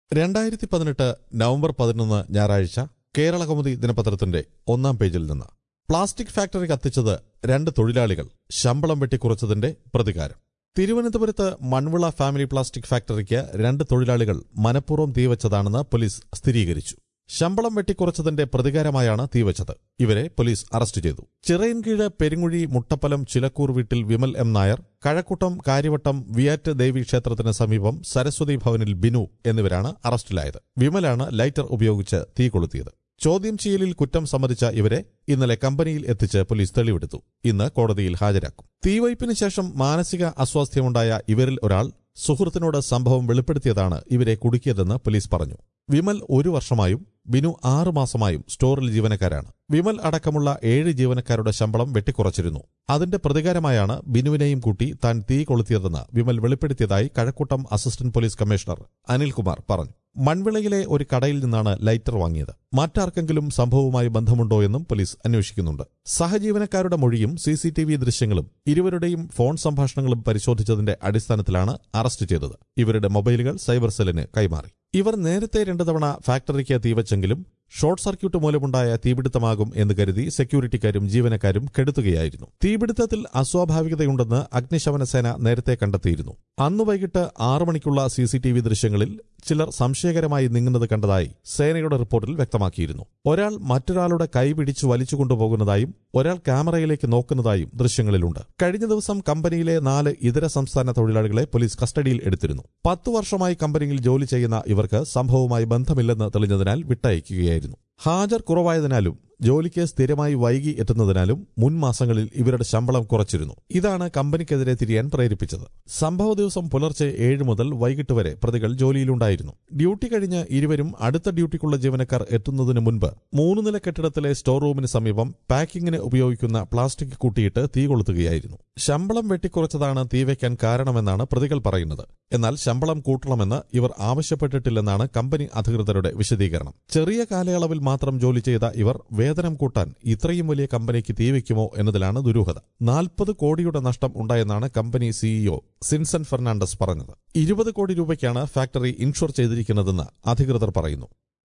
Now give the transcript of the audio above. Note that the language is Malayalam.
രണ്ടായിരത്തി പതിനെട്ട് നവംബർ പതിനൊന്ന് ഞായറാഴ്ച കേരള കൗമുദി ദിനപത്രത്തിന്റെ ഒന്നാം പേജിൽ നിന്ന് പ്ലാസ്റ്റിക് ഫാക്ടറി കത്തിച്ചത് രണ്ട് തൊഴിലാളികൾ ശമ്പളം വെട്ടിക്കുറച്ചതിന്റെ പ്രതികാരം തിരുവനന്തപുരത്ത് മൺവിള ഫാമിലി പ്ലാസ്റ്റിക് ഫാക്ടറിക്ക് രണ്ട് തൊഴിലാളികൾ മനഃപൂർവ്വം തീവച്ചതാണെന്ന് പോലീസ് സ്ഥിരീകരിച്ചു ശമ്പളം വെട്ടിക്കുറച്ചതിന്റെ പ്രതികാരമായാണ് തീവച്ചത് ഇവരെ പോലീസ് അറസ്റ്റ് ചെയ്തു ചിറയൻകീഴ് പെരുങ്ങുഴി മുട്ടപ്പലം ചിലക്കൂർ വീട്ടിൽ വിമൽ എം നായർ കഴക്കൂട്ടം കാര്യവട്ടം വിയാറ്റ് ദേവി ക്ഷേത്രത്തിന് സമീപം സരസ്വതി ഭവനിൽ ബിനു എന്നിവരാണ് അറസ്റ്റിലായത് വിമലാണ് ലൈറ്റർ ഉപയോഗിച്ച് തീ കൊളുത്തിയത് ചോദ്യം ചെയ്യലിൽ കുറ്റം സമ്മതിച്ച ഇവരെ ഇന്നലെ കമ്പനിയിൽ എത്തിച്ച് പോലീസ് തെളിവെടുത്തു ഇന്ന് കോടതിയിൽ ഹാജരാക്കും തീവയ്പിന് ശേഷം മാനസിക അസ്വാസ്ഥ്യമുണ്ടായ ഇവരിൽ ഒരാൾ സുഹൃത്തിനോട് സംഭവം വെളിപ്പെടുത്തിയതാണ് ഇവരെ കുടുക്കിയതെന്ന് പോലീസ് പറഞ്ഞു വിമൽ ഒരു വർഷമായും ബിനു ആറു മാസമായും സ്റ്റോറിൽ ജീവനക്കാരാണ് വിമൽ അടക്കമുള്ള ഏഴ് ജീവനക്കാരുടെ ശമ്പളം വെട്ടിക്കുറച്ചിരുന്നു അതിന്റെ പ്രതികാരമായാണ് ബിനുവിനെയും കൂട്ടി താൻ തീ കൊളുത്തിയതെന്ന് വിമൽ വെളിപ്പെടുത്തിയതായി Kazhakkoottam assistant police commissioner Anilkumar പറഞ്ഞു മൺവിളയിലെ ഒരു കടയിൽ നിന്നാണ് ലൈറ്റർ വാങ്ങിയത് മറ്റാർക്കെങ്കിലും സംഭവവുമായി ബന്ധമുണ്ടോ എന്നും പോലീസ് അന്വേഷിക്കുന്നുണ്ട് സഹജീവനക്കാരുടെ മൊഴിയും സിസിടിവി ദൃശ്യങ്ങളും ഇരുവരുടെയും ഫോൺ സംഭാഷണങ്ങളും പരിശോധിച്ചതിന്റെ അടിസ്ഥാനത്തിലാണ് അറസ്റ്റ് ചെയ്തത് ഇവരുടെ മൊബൈലുകൾ സൈബർ സെല്ലിന് കൈമാറി ഇവർ നേരത്തെ രണ്ടു തവണ ഫാക്ടറിക്ക് തീവച്ചെങ്കിലും ഷോർട്ട് സർക്യൂട്ട് മൂലമുണ്ടായ തീപിടുത്തമാകും എന്ന് കരുതി സെക്യൂരിറ്റിക്കാരും ജീവനക്കാരും കെടുത്തുകയായിരുന്നു തീപിടുത്തത്തിൽ അസ്വാഭാവികതയുണ്ടെന്ന് അഗ്നിശമന സേന നേരത്തെ കണ്ടെത്തിയിരുന്നു അന്നു വൈകിട്ട് ആറു മണിക്കുള്ള സിസിടിവി ദൃശ്യങ്ങളിൽ ചിലർ സംശയകരമായി നീങ്ങുന്നത് കണ്ടതായി സേനയുടെ റിപ്പോർട്ടിൽ വ്യക്തമാക്കിയിരുന്നു ഒരാൾ മറ്റൊരാളുടെ കൈ പിടിച്ചു വലിച്ചു കൊണ്ടുപോകുന്നതായും ഒരാൾ ക്യാമറയിലേക്ക് നോക്കുന്നതായും ദൃശ്യങ്ങളിലുണ്ട് കഴിഞ്ഞ ദിവസം കമ്പനിയിലെ നാല് ഇതര സംസ്ഥാന തൊഴിലാളികളെ പോലീസ് കസ്റ്റഡിയിൽ എടുത്തിരുന്നു പത്തു വർഷമായി കമ്പനിയിൽ ജോലി ചെയ്യുന്ന ഇവർക്ക് സംഭവവുമായി ബന്ധമില്ലെന്ന് തെളിഞ്ഞതിനാൽ വിട്ടയക്കുകയായിരുന്നു ഹാജർ കുറവായതിനാലും ജോലിക്ക് സ്ഥിരമായി വൈകി എത്തുന്നതിനാലും മുൻ മാസങ്ങളിൽ ഇവരുടെ ശമ്പളം കുറച്ചിരുന്നു ഇതാണ് കമ്പനിക്കെതിരെ തിരിയാൻ പ്രേരിപ്പിച്ചത് സംഭവ ദിവസം പുലർച്ചെ ഏഴ് മുതൽ വൈകിട്ട് വരെ പ്രതികൾ ജോലിയിലുണ്ടായിരുന്നു ഡ്യൂട്ടി കഴിഞ്ഞ് ഇരുവരും അടുത്ത ഡ്യൂട്ടിക്കുള്ള ജീവനക്കാർ എത്തുന്നതിന് മുൻപ് മൂന്ന് നില കെട്ടിടത്തിലെ സ്റ്റോർ റൂമിന് സമീപം പാക്കിങ്ങിന് ഉപയോഗിക്കുന്ന പ്ലാസ്റ്റിക് കൂട്ടിയിട്ട് തീ കൊളുത്തുകയായിരുന്നു ശമ്പളം വെട്ടിക്കുറച്ചതാണ് തീ വയ്ക്കാൻ കാരണമെന്നാണ് പ്രതികൾ പറയുന്നത് എന്നാൽ ശമ്പളം കൂട്ടണമെന്ന് ഇവർ ആവശ്യപ്പെട്ടിട്ടില്ലെന്നാണ് കമ്പനി അധികൃതരുടെ വിശദീകരണം ചെറിയ കാലയളവിൽ മാത്രം ജോലി ചെയ്ത ഇവർ വേതനം കൂട്ടാൻ ഇത്രയും വലിയ കമ്പനിക്ക് തീവയ്ക്കുമോ എന്നതിലാണ് ദുരൂഹത നാൽപ്പത് കോടിയുടെ നഷ്ടം ഉണ്ടായെന്നാണ് കമ്പനി സിഇഒ സിൻസൺ ഫെർണാണ്ടസ് പറഞ്ഞത് ഇരുപത് കോടി രൂപയ്ക്കാണ് ഫാക്ടറി ഇൻഷുർ ചെയ്തിരിക്കുന്നതെന്ന് അധികൃതർ പറയുന്നു